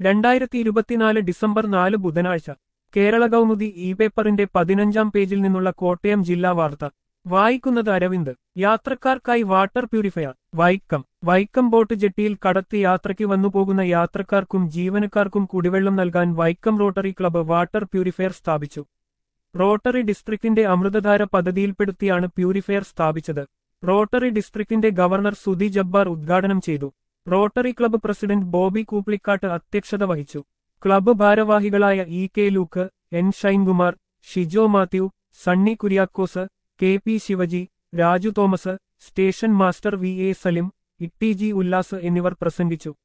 രണ്ടായിരത്തി ഇരുപത്തിനാല് ഡിസംബർ നാല് ബുധനാഴ്ച കേരള കൗമുദി ഇ പേപ്പറിന്റെ പതിനഞ്ചാം പേജിൽ നിന്നുള്ള കോട്ടയം ജില്ലാ വാർത്ത വായിക്കുന്നത് അരവിന്ദ് യാത്രക്കാർക്കായി water purifier Vaikom Vaikom boat ജെട്ടിയിൽ കടത്തി യാത്രയ്ക്ക് വന്നുപോകുന്ന യാത്രക്കാർക്കും ജീവനക്കാർക്കും കുടിവെള്ളം നൽകാൻ Vaikom rotary club water purifier സ്ഥാപിച്ചു റോട്ടറി ഡിസ്ട്രിക്റ്റിന്റെ അമൃതധാര പദ്ധതിയിൽപ്പെടുത്തിയാണ് പ്യൂരിഫയർ സ്ഥാപിച്ചത് റോട്ടറി ഡിസ്ട്രിക്റ്റിന്റെ ഗവർണർ സുധി ജബ്ബാർ ഉദ്ഘാടനം ചെയ്തു rotary club president Bobby Kooplikkatt അധ്യക്ഷത വഹിച്ചു ക്ലബ്ബ് ഭാരവാഹികളായ E K Luke N Shinekumar Shijo Mathew Sunny Kuriakose K P Shivaji Raju Thomas station master V A Salim Itty G Ullas എന്നിവർ പ്രസംഗിച്ചു